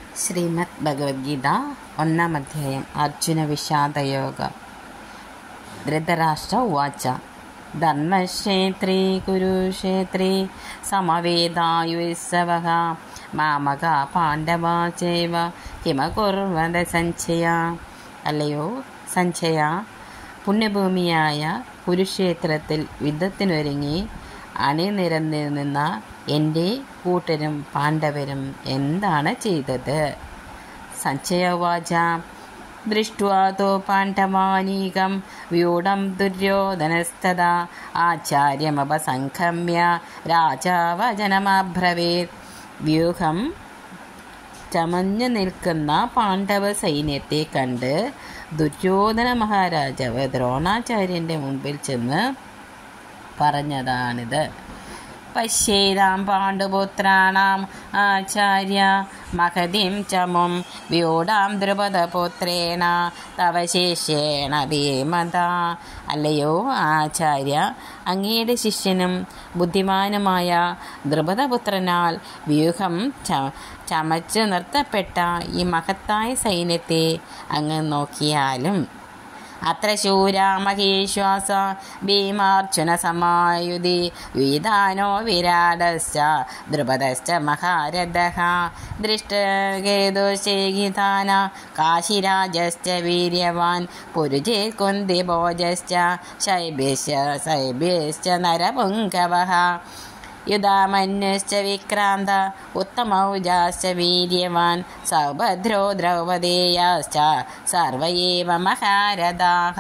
ശ്രീമദ് ഭഗവത്ഗീത ഒന്നാം അധ്യായം അർജുന വിഷാദയോഗ ധൃതരാഷ്ട്ര ഉവാച ധർമ്മക്ഷേത്രേ കുരുക്ഷേത്രേ സമവേദായുത്സവ മാമക പാണ്ഡവാ ചൈവ കിമകുർവത സഞ്ജയ അല്ലയോ സഞ്ജയ പുണ്യഭൂമിയായ കുരുക്ഷേത്രത്തിൽ യുദ്ധത്തിനൊരുങ്ങി അണിനിരന്നു നിന്ന എൻ്റെ കൂട്ടരും പാണ്ഡവരും എന്താണ് ചെയ്തത് സഞ്ജയവാച ദൃഷ്ട്വാ തോ പാണ്ഡവാനീകം വ്യൂഢം ദുര്യോധനസ്തദാ ആചാര്യമപസംഖമ്യ രാജാവചനമബ്രവീത് വ്യൂഹം ചമഞ്ഞു നിൽക്കുന്ന പാണ്ഡവ സൈന്യത്തെ കണ്ട് ദുര്യോധന മഹാരാജാവ് ദ്രോണാചാര്യൻ്റെ മുമ്പിൽ ചെന്ന് പറഞ്ഞതാണിത് പശ്യേതാം പാണ്ഡുപുത്രാണാം ആചാര്യ മഹതിം ചമും വ്യൂഢാം ദ്രുപദപുത്രേണ തവ ശിഷ്യേണ ധീമത അല്ലയോ ആചാര്യ അങ്ങയുടെ ശിഷ്യനും ബുദ്ധിമാനുമായ ദ്രുപദപുത്രനാൽ വ്യൂഹം ച ചമച്ചു നിർത്തപ്പെട്ട ഈ മഹത്തായ സൈന്യത്തെ അങ്ങ് നോക്കിയാലും അത്ര ശൂരാ മഹേശ്വാസ ഭീമാർജുന സമായുധി വിധാനോ വിരാടശ്ച ദ്രുപദശ്ച മഹാരഥഃ ദൃഷ്ടകേതുശേഖിതാന കാശിരാജശ്ച വീര്യവാൻ പുരുജേ കുന്തിഭോജശ്ച ശൈഭ്യശ്ച ശൈഭ്യശ്ച നരപുങ്കവഃ യുധാമന്യശ്ച വിക്രാന്ത ഉത്തമൗജാശ്ച വീര്യവാൻ സൗഭദ്രോ ദ്രൗപദേയാശ്ച സർവ ഏവ മഹാരഥാः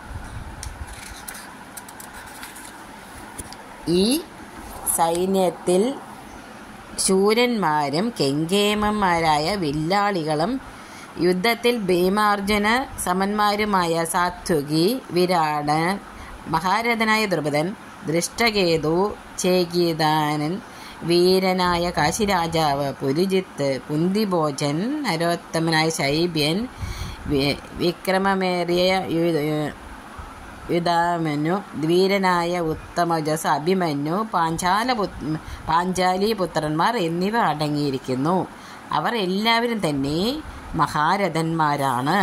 ഈ സൈന്യത്തിൽ ശൂരന്മാരും കെങ്കേമന്മാരായ വില്ലാളികളും യുദ്ധത്തിൽ ഭീമാർജുന സമന്മാരുമായ സാത്വികി വിരാടൻ മഹാരഥനായ ദ്രുപദൻ ദൃഷ്ടകേതു ചേകിദാനൻ വീരനായ കാശിരാജാവ് പുരുജിത്ത് കുന്തിഭോജൻ നരോത്തമനായ ശൈബ്യൻ വിക്രമമേറിയ യുധാമനു ധീരനായ ഉത്തമജസ് അഭിമന്യു പാഞ്ചാല പാഞ്ചാലി പുത്രന്മാർ എന്നിവ അടങ്ങിയിരിക്കുന്നു അവർ എല്ലാവരും തന്നെ മഹാരഥന്മാരാണ്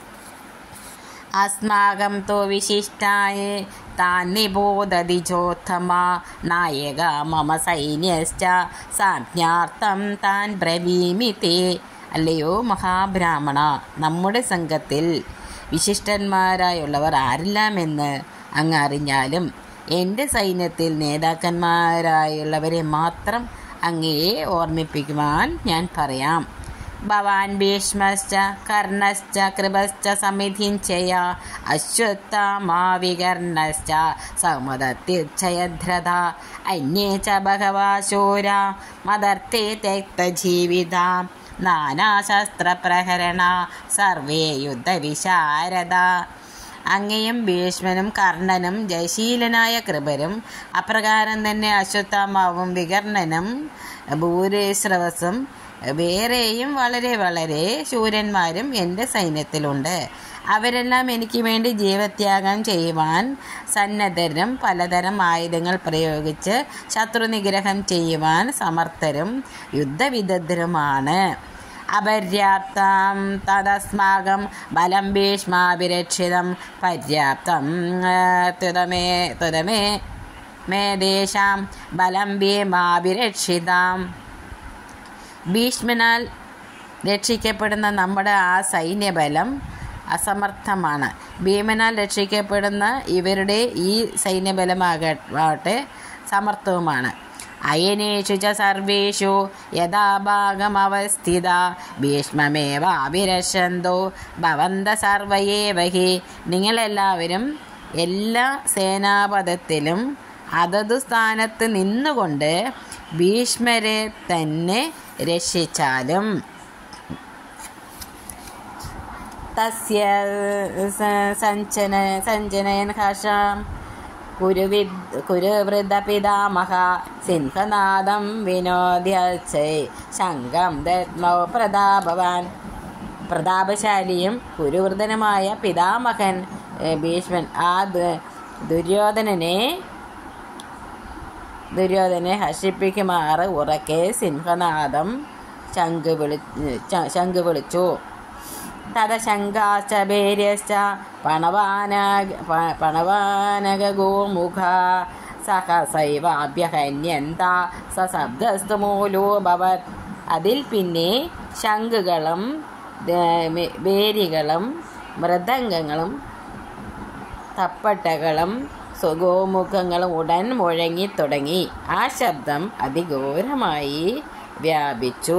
അസ്മാകം തോ വിശിഷ്ടായ താൻ നിബോധതി ചോത്തമ നായക മമ സൈന്യശ്ച സാജ്ഞാർത്ഥം താൻ ബ്രവീമി തേ അല്ലയോ മഹാബ്രാഹ്മണ നമ്മുടെ സംഘത്തിൽ വിശിഷ്ടന്മാരായുള്ളവർ ആരെല്ലാമെന്ന് അങ്ങ് അറിഞ്ഞാലും എൻ്റെ സൈന്യത്തിൽ നേതാക്കന്മാരായുള്ളവരെ മാത്രം അങ്ങയെ ഓർമ്മിപ്പിക്കുവാൻ ഞാൻ പറയാം ഭവാൻ ഭീഷ്മശ്ച കർണശ്ച കൃപശ്ച സമിധിഞ്ചയ അശ്വത്ഥമാവികർണശ്ച സൗമദത്തിച്ഛയധ്രത അന്യേ ച ബഹവാ ശൂര മദർത്തെ തെക്തജീവിത നാനാശസ്ത്രപ്രഹരണ സർവേ യുദ്ധവിശാരദ അങ്ങയും ഭീഷ്മനും കർണനും ജയശീലനായ കൃപരും അപ്രകാരം തന്നെ അശ്വത്ഥാമാവും വികർണനും ഭൂരിശ്രവസും വേറെയും വളരെ വളരെ ശൂരന്മാരും എൻ്റെ സൈന്യത്തിലുണ്ട് അവരെല്ലാം എനിക്ക് വേണ്ടി ജീവത്യാഗം ചെയ്യുവാൻ സന്നദ്ധരും പലതരം ആയുധങ്ങൾ പ്രയോഗിച്ച് ശത്രു നിഗ്രഹം ചെയ്യുവാൻ സമർത്ഥരും യുദ്ധവിദഗ്ധരുമാണ് അപര്യാപ്തം തദസ്മാകം ബലം ഭീഷ്മാഭിരക്ഷിതം പര്യാപ്തം തുതമേ തുതമേ മേദേശാം ബലം ഭീമാഭിരക്ഷിതാം ഭീഷ്മനാൽ രക്ഷിക്കപ്പെടുന്ന നമ്മുടെ ആ സൈന്യബലം അസമർത്ഥമാണ് ഭീമനാൽ രക്ഷിക്കപ്പെടുന്ന ഇവരുടെ ഈ സൈന്യബലമാകട്ടെ സമർത്ഥവുമാണ് അയനേഷു ച സർവേഷു യഥാഭാഗമവസ്ഥിത ഭീഷ്മമേവ അഭിരക്ഷന്തോ ഭവന്ത സർവയേവ ഹി നിങ്ങളെല്ലാവരും എല്ലാ സേനാപഥത്തിലും അതതു സ്ഥാനത്ത് നിന്നുകൊണ്ട് ഭീഷ്മരെ തന്നെ രക്ഷിച്ചാലും തസ്യ സഞ്ജന സഞ്ജനയൻ ഹർഷം കുരുവിദ് കുരുവൃദ്ധപിതാമഹ സിംഹനാദം വിനോദ്യച്ചൈ ശങ്കം ദത്മൗ പ്രതാപവാൻ പ്രതാപശാലിയും കുരുവൃദ്ധനുമായ പിതാമഹൻ ഭീഷ്മൻ ആ ദുര്യോധനനെ ദുര്യോധനെ ഹർഷിപ്പിക്കുമാറ് ഉറക്കെ സിംഹനാദം ശംഖ് വിളി ച- ശംഖ് വിളിച്ചു തദശങ്കാശ്ച ഭേര്യശ്ച പണവാനക പ- പണവാനകഗോമുഖ സഹസൈവാഭ്യഹന്യന്ത സശബ്ദസ്തു മൂലോ ഭവത് അതിൽ പിന്നെ ശംഖുകളും ദേ- മെ- ഭേരികളും മൃദംഗങ്ങളും തപ്പട്ടകളും സുഗോമുഖങ്ങളും ഉടൻ മുഴങ്ങിത്തുടങ്ങി ആ ശബ്ദം അതിഘോരമായി വ്യാപിച്ചു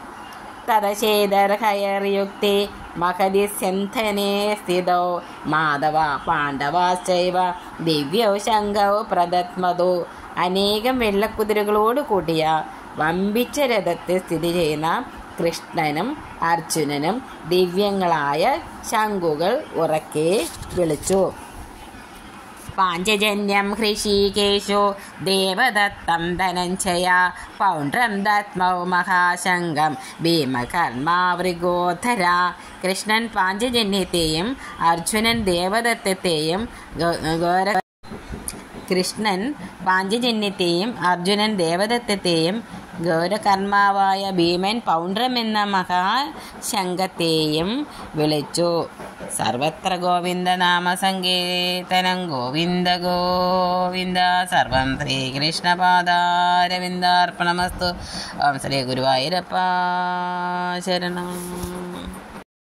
തദശേദർഹയർയുക്തി മഹതി സന്ധനെ സ്ഥിതോ മാധവ പാണ്ഡവാശ്ചൈവ ദിവ്യൗ ശങ്കൗ പ്രദത്മതോ അനേകം വെള്ളക്കുതിരകളോട് കൂടിയ വമ്പിച്ച രഥത്തിൽ സ്ഥിതി ചെയ്യുന്ന കൃഷ്ണനും അർജുനനും ദിവ്യങ്ങളായ ശംഖുകൾ ഉറക്കെ വിളിച്ചു പാഞ്ചജന്യം ഹൃഷീകേശോ ദേവദത്തം ധനഞ്ജയ പൗണ്ഡ്രം ദത്മൗ മഹാശങ്കം ഭീമകർമാവൃഗോധര കൃഷ്ണൻ പാഞ്ചജന്യത്തെയും അർജുനൻ ദേവദത്തത്തെയും ഗോ- ഘോര കൃഷ്ണൻ പാഞ്ചജന്യത്തെയും അർജുനൻ ദേവദത്തത്തെയും ഗൗരകർമാവായ ഭീമൻ പൗണ്ഡ്രം എന്ന മഹാശങ്കത്തെയും വിളിച്ചു സർവത്ര ഗോവിന്ദ നാമ സങ്കീർത്തനം ഗോവിന്ദ ഗോവിന്ദ സർവം ശ്രീകൃഷ്ണപാദാരവിന്ദാർപ്പണമസ്തു ഓം ശ്രീ ഗുരുവായൂരപ്പ ശരണം